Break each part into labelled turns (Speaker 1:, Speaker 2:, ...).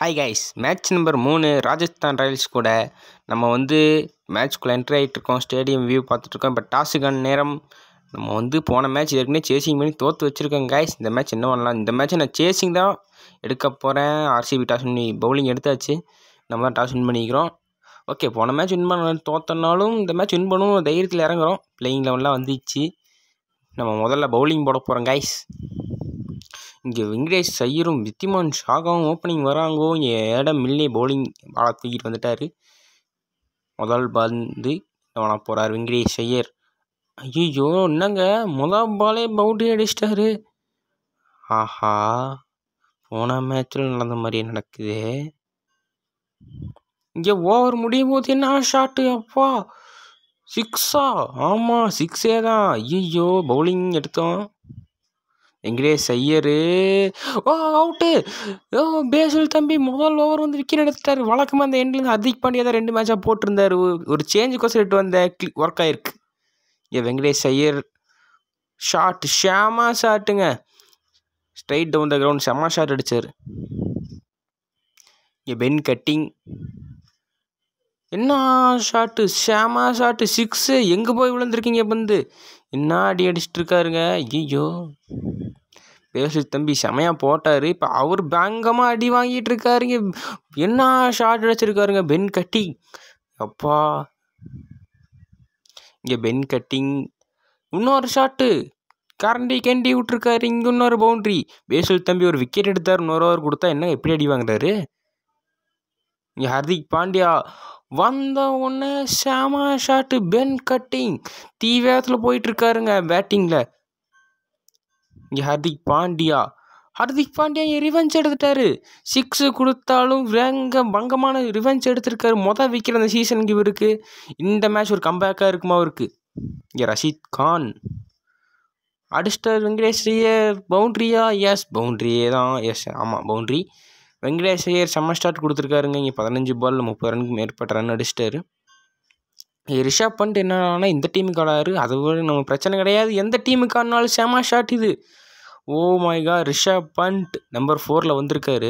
Speaker 1: hi guys match number மூணு Rajasthan Royals கூட நம்ம வந்து மேட்ச்குள்ளே என்ட்ரி ஆகிட்டு இருக்கோம் ஸ்டேடியம் வியூ பார்த்துட்ருக்கோம் பட் டாஸுக்கான நேரம் நம்ம வந்து போன மேட்ச் ஏற்கனவே சேசிங் பண்ணி தோற்று வச்சுருக்கோம் கைஸ் இந்த மேட்ச் என்ன பண்ணலாம் இந்த மேட்ச்சை நான் சேசிங் தான் எடுக்க போகிறேன் ஆர்சிபி டாஸ் பண்ணி பவுலிங் எடுத்தாச்சு நம்ம தான் டாஸ் வின் பண்ணிக்கிறோம் ஓகே போன மேட்ச் வின் பண்ண தோத்தனாலும் இந்த மேட்ச் வின் பண்ணுவோம் தைரியத்தில் இறங்குறோம் பிளேயிங் லெவன்லாம் வந்துச்சு நம்ம முதல்ல பவுலிங் போட போகிறோம் கைஸ் இங்கே வெங்கடேஷ் ஐயரும் வித்திமான் ஷாகாவும் ஓப்பனிங் வராங்கோ இங்கே ஏடம் மில்லே பவுலிங் பாலை தூக்கிட்டு வந்துட்டார் முதல் பந்து பண்ண போகிறார் வெங்கடேஷ் ஐயர் ஐயோ என்னங்க முதல் பாலே பவுண்டரி அடிச்சிட்டாரு ஆஹா போன மேட்ச்சில் நடந்த மாதிரியே நடக்குது இங்கே ஓவர் முடியும் போது என்ன ஷாட்டு அப்பா சிக்ஸா ஆமாம் சிக்ஸே தான் ஐயோ பவுலிங் எடுத்தோம் வெங்கடேஷ் ஐயரு ஓ அவுட்டு ஓ பேசுல் தம்பி முதல் ஓவர் வந்து விக்கெட் எடுத்துட்டாரு வழக்கமாக அந்த எண்ட்லேருந்து அதிக் பாண்டியா தான் ரெண்டு மேட்சாக போட்டிருந்தாரு ஒரு சேஞ்சுக்கோசம் இட்டு வந்த கிளி ஒர்க் ஆயிருக்கு ஏ வெங்கடேஷ் ஐயர் ஷாட் ஷாமா ஷாட்டுங்க ஸ்ட்ரைட் டவுன் த கிரவுண்ட் செம்ம ஷாட் அடித்தார் ஏ பென் கட்டிங் என்ன ஷாட்டு ஷாமா ஷாட்டு சிக்ஸு எங்கே போய் விழுந்திருக்கீங்க பந்து என்ன அடி அடிச்சிட்டு இருக்காருங்க ஐயோ பேசு தம்பி செமையாக போட்டார் இப்போ அவர் பயங்கரமாக அடி வாங்கிட்டு இருக்காருங்க என்ன ஷாட் அடிச்சிருக்காருங்க பென் கட்டிங் அப்பா இங்கே பென் கட்டிங் இன்னொரு ஷாட்டு கரண்டி கேண்டி விட்ருக்காரு இங்கே இன்னொரு பவுண்ட்ரி பேசல் தம்பி ஒரு விக்கெட் எடுத்தார் இன்னொரு ஓவர் கொடுத்தா என்ன எப்படி அடி வாங்குறாரு இங்கே ஹர்திக் பாண்டியா வந்த உடனே ஷாமா ஷாட்டு பென் கட்டிங் தீ வேகத்தில் போயிட்டுருக்காருங்க பேட்டிங்கில் இங்கே ஹர்திக் பாண்டியா ஹர்திக் பாண்டியா இங்கே ரிவெஞ்ச் எடுத்துட்டாரு சிக்ஸு கொடுத்தாலும் வேங்க பங்கமான ரிவெஞ்ச் எடுத்திருக்காரு மொதல் விற்கிற அந்த சீசனுக்கு இவருக்கு இந்த மேட்ச் ஒரு கம்பேக்காக இருக்குமா அவருக்கு இங்கே ரஷீத் கான் அடிஸ்டர் வெங்கடேஷ் ஐயர் பவுண்ட்ரியா எஸ் பவுண்ட்ரியே தான் எஸ் ஆமாம் பவுண்ட்ரி வெங்கடேஷ் ஐயர் செம்ம ஸ்டார்ட் கொடுத்துருக்காருங்க இங்கே பதினஞ்சு பால் முப்பது ரனுக்கு மேற்பட்ட ரன் அடிச்சிட்டாரு ரிஷப் பண்ட் என்னன்னா இந்த டீமுக்கு ஆடாரு அது கூட நம்ம பிரச்சனை கிடையாது எந்த டீமுக்கு ஆடினாலும் செம ஷாட் இது ஓ மைகா ரிஷப் பண்ட் நம்பர் ஃபோரில் வந்திருக்காரு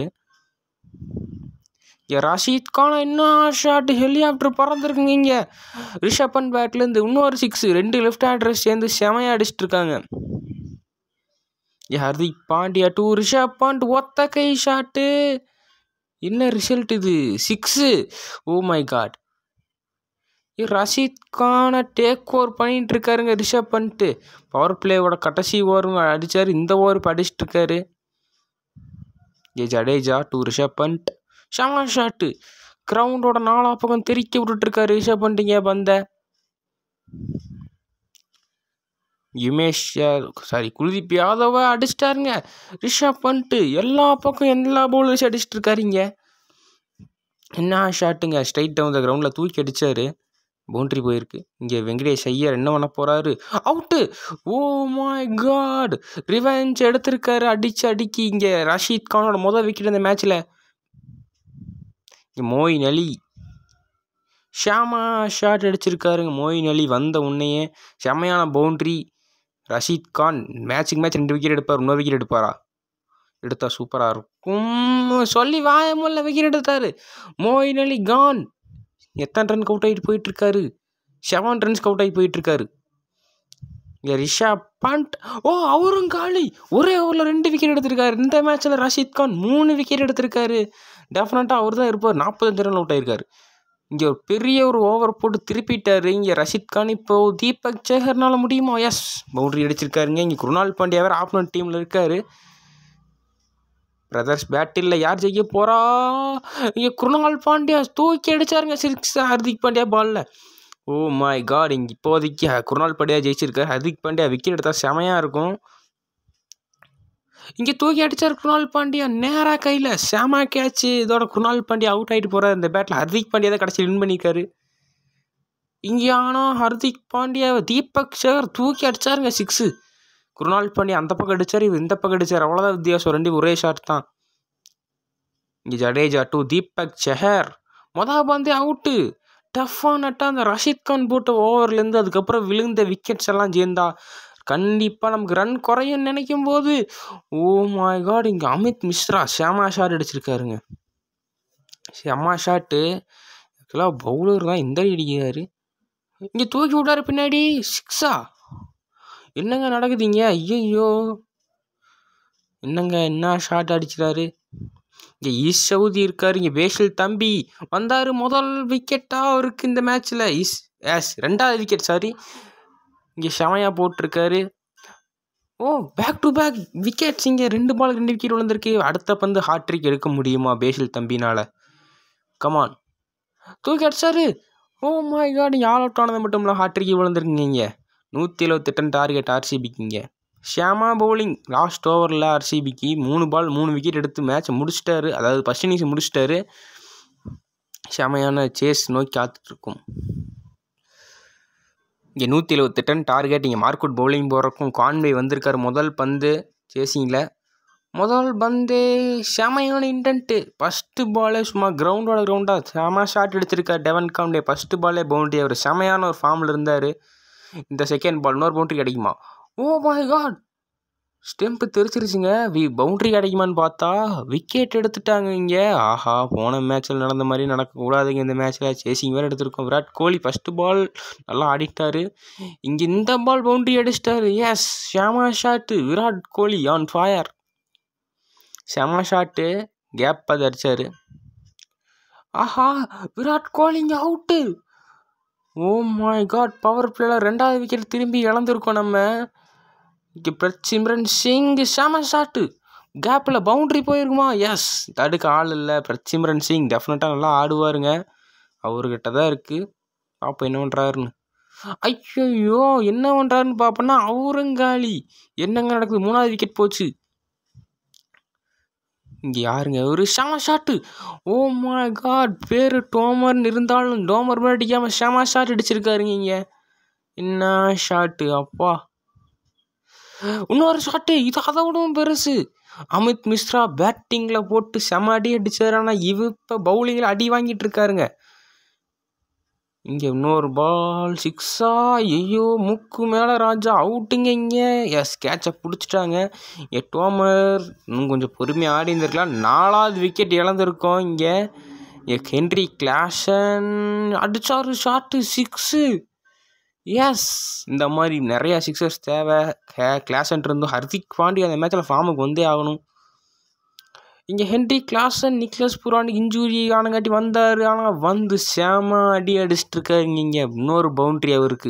Speaker 1: இங்கே ரஷீத் கான் என்ன ஷாட் ஹெலிகாப்டர் பறந்துருக்குங்க இங்கே ரிஷப் பண்ட் பேட்லேருந்து இன்னொரு சிக்ஸ் ரெண்டு லெஃப்ட் ஹேண்டர் சேர்ந்து செமையாக அடிச்சிட்டு இருக்காங்க ஹர்திக் பாண்டியா டூ ரிஷப் பண்ட் ஒத்த கை ஷாட்டு என்ன ரிசல்ட் இது six oh my god Rashid கானை டேக் ஓவர் பண்ணிட்டு இருக்காருங்க ரிஷப் பண்ணிட்டு பவர் பிளேவோட கடைசி ஓவரும் அடித்தார் இந்த ஓவர் இப்போ அடிச்சிட்டு இருக்காரு ஏ ஜடேஜா டூ ரிஷப் பண்ட் ஷமா ஷாட்டு கிரவுண்டோட நாலா பக்கம் தெறிக்க விட்டுட்ருக்காரு ரிஷப் பண்ணிட்டீங்க பந்த யுமேஷ் சாரி குல்தீப் யாதவை அடிச்சிட்டாருங்க ரிஷப் பண்ணிட்டு எல்லா பக்கம் எல்லா பவுலர்ஸ் அடிச்சிட்டு இருக்காருங்க என்ன ஷாட்டுங்க ஸ்ட்ரைட் டவுன் த கிரவுண்டில் தூக்கி அடித்தார் பவுண்ட்ரி போயிருக்கு இங்கே வெங்கடேஷ் ஐயர் என்ன பண்ண போகிறாரு out oh my god revenge எடுத்திருக்காரு அடித்து அடிக்கி இங்கே ரஷீத் கானோட மொதல் விக்கெட் இந்த மேட்ச்சில் இங்கே மோயின் அலி ஷாமா ஷாட் அடிச்சிருக்காருங்க மோயின் அலி வந்த உன்னையே செம்மையான பவுண்ட்ரி ரஷீத் கான் மேட்ச்சுக்கு மேட்ச் ரெண்டு விக்கெட் எடுப்பார் இன்னொரு விக்கெட் எடுப்பாரா எடுத்தா சூப்பராக இருக்கும் சொல்லி வாய முல்ல விக்கெட் எடுத்தார் மோயின் அலி கான் எத்தனை ரன் அவுட் ஆகிட்டு போயிட்டுருக்காரு செவன் ரன்ஸ்க்கு அவுட் ஆகி போயிட்டுருக்காரு இங்கே ரிஷா பண்ட் ஓ அவரும் காலி ஒரே ஓவரில் ரெண்டு விக்கெட் எடுத்திருக்காரு இந்த மேட்ச்சில் ரஷீத் கான் மூணு விக்கெட் எடுத்திருக்காரு டெஃபினட்டாக அவர் தான் இருப்பார் நாற்பத்தஞ்சு ரன் அவுட் ஆயிருக்காரு இங்கே ஒரு பெரிய ஒரு ஓவர் போட்டு திருப்பிட்டாரு இங்கே ரஷீத் கான் இப்போ தீபக் சேகர்னால முடியுமா எஸ் பவுண்டரி அடிச்சிருக்காருங்க இங்கே குருணால் பாண்டியா வேறு ஆப்னட் டீமில் இருக்கார் பிரதர்ஸ் பேட்டில் யார் ஜெயிக்க போகிறா இங்கே குருணால் பாண்டியா தூக்கி அடிச்சாருங்க சிக்ஸ் ஹர்திக் பாண்டியா பாலில் ஓ மை காட் இங்கே இப்போதைக்கு குருணால் பாண்டியா ஜெயிச்சிருக்காரு ஹர்திக் பாண்டியா விக்கெட் எடுத்தால் செமையாக இருக்கும் இங்கே தூக்கி அடித்தார் குருணால் பாண்டியா நேராக கையில் செம கேட்ச்சு இதோட குருணால் பாண்டியா அவுட் ஆகிட்டு போகிறார் இந்த பேட்டில் ஹர்திக் பாண்டியா தான் கடைசி வின் பண்ணியிருக்காரு இங்கே ஆனால் ஹர்திக் பாண்டியா தீபக் சேகர் தூக்கி அடித்தாருங்க சிக்ஸு குருணால் பாண்டியா அந்த பக்கம் அடித்தார் இவர் இந்த பக்கம் அடித்தார் அவ்வளோதான் வித்தியாசம் ரெண்டு ஒரே ஷாட் தான் இங்கே ஜடேஜா டூ தீபக் செஹர் மொதல் பந்தே அவுட்டு டஃப்பாக நட்டால் அந்த ரஷீத் கான் போட்ட ஓவர்லேருந்து அதுக்கப்புறம் விழுந்த விக்கெட்ஸ் எல்லாம் சேர்ந்தா கண்டிப்பாக நமக்கு ரன் குறையும்னு நினைக்கும் போது ஓ மை காட் இங்கே அமித் மிஸ்ரா ஷாமா ஷாட் அடிச்சிருக்காருங்க செம்ம ஷாட்டு ஆக்சுவலாக பவுலர் தான் இந்த அடி அடிக்கிறாரு இங்கே தூக்கி விட்டாரு பின்னாடி சிக்ஸா என்னங்க நடக்குதுங்க ஐயையோ என்னங்க என்ன ஷாட் அடிக்கிறாரு இங்கே ஈஸ் சவுதி இருக்காரு இங்கே பேஷல் தம்பி வந்தார் முதல் விக்கெட்டாக அவருக்கு இந்த மேட்ச்சில் இஸ் எஸ் ரெண்டாவது விக்கெட் சாரி இங்கே செமையாக போட்டிருக்காரு oh back to back wickets இங்கே ரெண்டு பால் ரெண்டு விக்கெட் விழுந்திருக்கு அடுத்த பந்து ஹாட்ரிக் எடுக்க முடியுமா பேஷல் தம்பினால் கமான் தூக்கி அடிச்சாரு ஓ மை காட் நீங்கள் ஆல் அவுட் ஆனது மட்டும் இல்லை ஹாட்ரிக்கு விழுந்திருக்கீங்க இங்கே நூற்றி எழுபத்தெட்டு டார்கெட் ஆர்சிபிக்குங்க ஷியாமா பவுலிங் லாஸ்ட் ஓவரில் ஆர்சிபிக்கு மூணு பால் மூணு விக்கெட் எடுத்து மேட்சை முடிச்சிட்டாரு அதாவது ஃபஸ்ட் இன்னிங்ஸ் முடிச்சிட்டாரு செமையான சேஸ் நோக்கி காத்துட்ருக்கும் இங்கே நூற்றி எழுபத்தெட்டன் டார்கெட் இங்கே மார்க்கவுட் பவுலிங் போடுறக்கும் கான்வே வந்திருக்காரு முதல் பந்து சேசிங்கில் முதல் பந்து செமையான இன்டென்ட்டு ஃபஸ்ட்டு பாலே சும்மா கிரவுண்டோட கிரவுண்டாக செம ஷாட் அடிச்சிருக்கார் டெவன் கான்வே ஃபஸ்ட்டு பாலே பவுண்டரி அவர் செமையான ஒரு ஃபார்மில் இருந்தார் இந்த செகண்ட் பால் இன்னொரு பவுண்டரி கிடைக்குமா ஓ மை காட் ஸ்டெம்ப்பு தெரிச்சிருச்சுங்க வி பவுண்ட்ரி கிடைக்குமான்னு பார்த்தா விக்கெட் எடுத்துட்டாங்க இங்கே ஆஹா போன மேட்ச்சில் நடந்த மாதிரி நடக்கக்கூடாதுங்க இந்த மேட்ச்சில் சேசிங் வேறு எடுத்திருக்கோம் விராட் கோலி ஃபஸ்ட்டு பால் நல்லா ஆடிட்டாரு இங்கே இந்த பால் பவுண்ட்ரி அடிச்சிட்டாரு எஸ் ஷியாமா shot Virat Kohli on fire ஷியாமா ஷாட்டு கேப் அது அடித்தார் ஆஹா விராட் கோலி இங்கே out oh my god power பிளேயில் ரெண்டாவது விக்கெட் திரும்பி இழந்திருக்கோம் நம்ம இங்கே பிரச்சிம்ரன் சிங் செம ஷாட்டு கேப்பில் பவுண்ட்ரி போயிருக்குமா எஸ் தடுக்க ஆள் இல்லை பிரச்சிம்ரன் சிங் டெஃபினட்டாக நல்லா ஆடுவாருங்க அவர்கிட்ட தான் இருக்குது பார்ப்போம் என்ன பண்ணுறாருன்னு ஐயோ என்ன பண்ணுறாருன்னு பார்ப்போன்னா அவருங்காலி என்னங்க நடக்குது மூணாவது விக்கெட் போச்சு இங்கே யாருங்க ஒரு ஷமா ஷாட்டு ஓ மை காட் பேர் டோமர்னு இருந்தாலும் டோமர் மாதிரி அடிக்காமல் ஷமா ஷாட் அடிச்சிருக்காருங்க இங்கே என்ன ஷாட்டு அப்பா இன்னொரு ஷாட்டு இது அதை விடவும் பெருசு அமித் மிஸ்ரா பேட்டிங்கில் போட்டு செம அடி அடித்தார் ஆனால் இவ இப்போ பவுலிங்கில் அடி வாங்கிட்டு இருக்காருங்க இங்கே இன்னொரு பால் சிக்ஸா ஐயோ முக்கு மேலே ராஜா அவுட்டுங்க இங்கே எஸ் கேட்சை பிடிச்சிட்டாங்க இங்கே டோமர் இன்னும் கொஞ்சம் பொறுமையாக ஆடி இருந்திருக்கலாம் நாலாவது விக்கெட் இழந்திருக்கோம் இங்கே இங்கே ஹென்ரி கிளாஷன் அடித்தாரு ஷாட்டு சிக்ஸு எஸ் இந்த மாதிரி நிறையா சிக்ஸர்ஸ் தேவை கே கிளாசன் இருந்தும் ஹர்திக் பாண்டி அந்த மேட்ச்சில் ஃபார்முக்கு வந்தே ஆகணும் இங்கே Henry Klaasen Nicholas Pooran injury ஆனங்காட்டி வந்தார் ஆனால் வந்து சேம அடி அடிச்சிட்டு இருக்காருங்க இங்கே இன்னொரு பவுண்ட்ரி அவருக்கு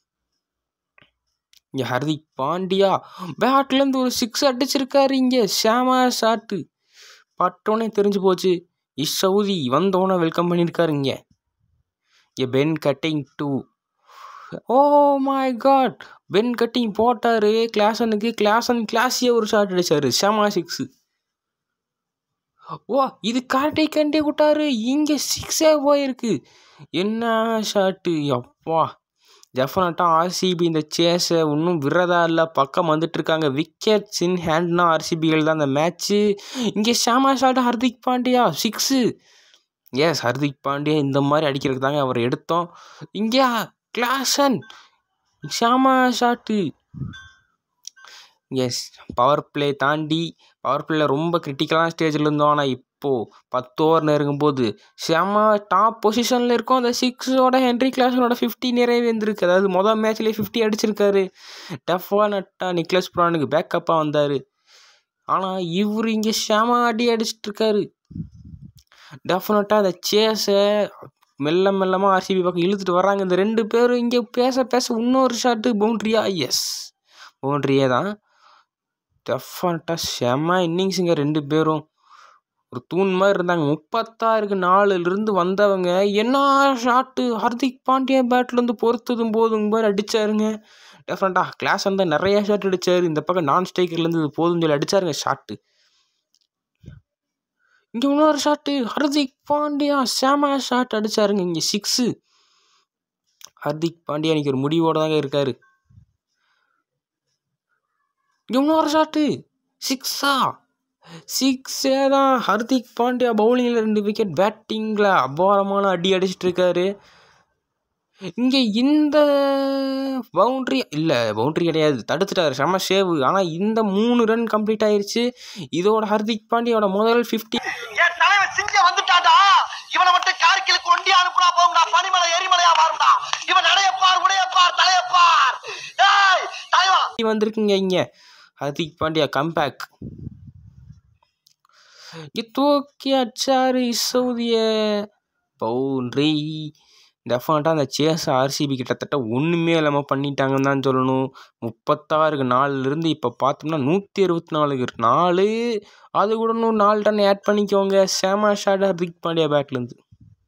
Speaker 1: இங்கே ஹர்திக் பாண்டியா பேட்லேருந்து ஒரு சிக்ஸ் அடிச்சிருக்காரு இங்கே சேம ஷாட்டு பட்டோன்னே தெரிஞ்சு போச்சு இஸ் சவுதி வந்தோன்னே வெல்கம் பண்ணியிருக்காரு இங்கே இங்கே Ben Cutting to oh my god Ben Cutting போட்டார் கிளாசனுக்கு கிளாசன் கிளாஸியே ஒரு ஷாட் அடிச்சார் ஷமா சிக்ஸு ஓ இது கார்டை கண்டே விட்டாரு இங்கே சிக்ஸே போயிருக்கு என்ன ஷாட்டு அப்பா டெஃபினட்டாக ஆர்சிபி இந்த சேஸை இன்னும் விரதா இல்லை பக்கம் வந்துட்டு இருக்காங்க விக்கெட்ஸ் இன் ஹேண்ட்னா ஆர்சிபிகள் தான் இந்த மேட்ச்சு இங்கே ஷாமா shot Hardik Pandya six yes Hardik Pandya இந்த மாதிரி அடிக்கிறதுக்கு தாங்க அவரை எடுத்தோம் இங்கே கிளாசன் ஷாமா ஷாட்டு எஸ் பவர் பிளே தாண்டி பவர் பிளேல ரொம்ப கிரிட்டிக்கலான ஸ்டேஜில் இருந்தோம் ஆனால் இப்போது பத்து ஓவர் நெருங்கும்போது செம டாப் பொசிஷனில் இருக்கும் அந்த சிக்ஸோட ஹென்ரி கிளாஸனோட ஃபிஃப்டி நிறைவேந்திருக்கு அதாவது மொதல் மேட்ச்லேயே ஃபிஃப்டி அடிச்சிருக்காரு டெஃபானட்டாக நிக்லஸ் புரானுக்கு பேக்கப்பாக வந்தார் ஆனால் இவர் இங்கே செம அடி அடிச்சிட்டு இருக்காரு டெஃபினட்டாக அந்த சேஸை மெல்ல மெல்லமாக ஆர்சிபி பக்கம் இழுத்துட்டு வராங்க இந்த ரெண்டு பேரும் இங்கே பேச பேச இன்னொரு ஷாட்டு பவுண்ட்ரியா எஸ் பவுண்ட்ரியே தான் டெஃபனட்டாக செம்ம இன்னிங்ஸுங்க ரெண்டு பேரும் ஒரு தூண் மாதிரி இருந்தாங்க முப்பத்தாறுக்கு நாலுலேருந்து வந்தவங்க என்ன ஷாட்டு ஹர்திக் பாண்டியா பேட்லேருந்து பொறுத்ததும் போதும் மாதிரி அடித்தாருங்க டெஃபனட்டாக கிளாஸ் வந்து நிறைய ஷாட் அடித்தார் இந்த பக்கம் நான் ஸ்ட்ரைக்கர்லேருந்து இது போதும் சொல்லி அடித்தாருங்க ஷாட்டு இங்கே இன்னொரு shot Hardik Pandya same shot அடித்தாருங்க இங்கே சிக்ஸு ஹர்திக் பாண்டியா இன்னைக்கு ஒரு முடிவோடு தாங்க இருக்கார் இங்கே இன்னொரு ஷாட்டு சிக்ஸா சிக்ஸே தான் ஹர்திக் பாண்டியா பவுலிங்கில் ரெண்டு விக்கெட் பேட்டிங்கில் அபாரமான அடி அடிச்சிட்டு இருக்காரு இங்கே இந்த பவுண்ட்ரி இல்லை பவுண்ட்ரி கிடையாது தடுத்துட்டாரு செம சேவு ஆனால் இந்த மூணு ரன் கம்ப்ளீட் ஆயிருச்சு இதோட ஹர்திக் பாண்டியோட முதல் ஃபிஃப்டி
Speaker 2: என் தலைவன் சிங்க வந்துட்டான்டா இவனை மட்டும் கார்கிலுக்கு ஒண்டி அனுப்புனா போகும்டா பனிமலை எரிமலையா மாறும்டா இவன் நடையப்பார் உடையப்பார் தலையப்பார் டேய் தலைவா
Speaker 1: வந்திருக்குங்க இங்கே ஹர்திக் பாண்டியா கம்பேக் தூக்கி அச்சாரு சவுதிய பவுண்ட்ரி டெஃபினட்டாக அந்த சேஸ் ஆர்சிபி கிட்டத்தட்ட ஒன்றுமே இல்லாமல் பண்ணிட்டாங்கன்னு தான் சொல்லணும் முப்பத்தாறுக்கு நாலுலேருந்து இப்போ பார்த்தோம்னா நூற்றி அறுபத்தி நாலுக்கு நாலு அது கூட இன்னும் நாலு டன் ஆட் பண்ணிக்கோங்க சேமா ஷாட் ஹர்திக் பாண்டியா பேட்லேருந்து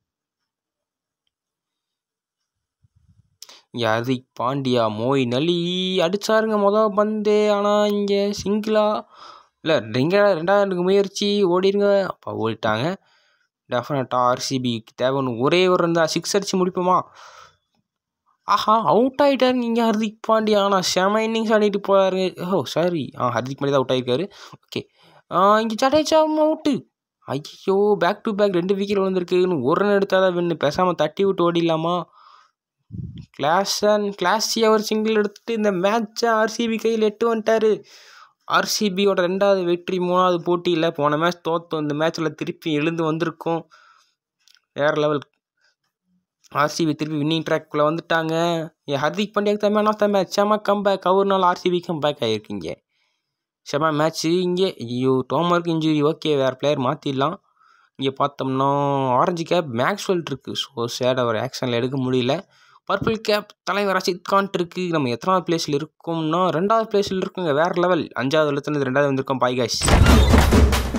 Speaker 1: இங்கே ஹர்திக் பாண்டியா மோயின் அலி அடிச்சாருங்க மொதல் பந்து ஆனால் இங்கே சிங்கிளா இல்லை ரெங்க ரெண்டாவது முயற்சி ஓடிருங்க அப்பா ஓடிட்டாங்க டெஃபினட்டாக ஆர்சிபிக்கு தேவைன்னு ஒரே ஒரு இருந்தால் சிக்ஸ் அடித்து முடிப்போமா ஆஹா அவுட் ஆகிட்டாருங்க இங்கே ஹர்திக் பாண்டியா ஆனால் செம இன்னிங்ஸ் ஆடிட்டு போகிறாரு oh sorry ah Hardik Pandya தான் அவுட் ஆகிருக்காரு ஓகே இங்கே ஜடேஜாவும் அவுட்டு ஐயோ பேக் டு பேக் ரெண்டு விக்கெட் விழுந்திருக்குன்னு ஒரு ரன் எடுத்தால் தான் வின்னு பேசாமல் தட்டி விட்டு ஓடிடலாமா கிளாஸ் அண்ட் கிளாஸி அவர் சிங்கிள் எடுத்துட்டு இந்த மேட்சை ஆர்சிபி கையில் எட்டு வந்துட்டாரு ஆர்சிபியோட ரெண்டாவது வெற்றி மூணாவது போட்டியில் போன மேட்ச் தோத்தோம் இந்த மேட்ச்சில் திருப்பி எழுந்து வந்திருக்கோம் வேறு லெவல் ஆர்சிபி திருப்பி வின்னிங் ட்ராக்குள்ளே வந்துட்டாங்க என் ஹர்திக் பாண்டியாக்கு தான் மேன் ஆஃப் த மேட்ச் செம கம்பேக் அவர்னால ஆர்சிபி கம்பேக் ஆகிருக்கீங்க செம மேட்ச்சு இங்கே ஐயோ டோமருக்கு இன்ஜுரி ஓகே வேறு பிளேயர் மாற்றிடலாம் இங்கே பார்த்தோம்னா ஆரஞ்சு கேப் மேக்ஸ்வெல் இருக்குது ஸோ சேட் அவர் ஆக்ஷனில் எடுக்க முடியல பர்பிள் கேப் தலைவர் ரஷித் கான்ட் இருக்குது நம்ம எத்தனாவது பிளேஸில் இருக்கோம்னா ரெண்டாவது பிளேஸில் இருக்குங்க வேறு லெவல் அஞ்சாவது இடத்துல ரெண்டாவது வந்திருக்கோம் பாய் காய்ஸ்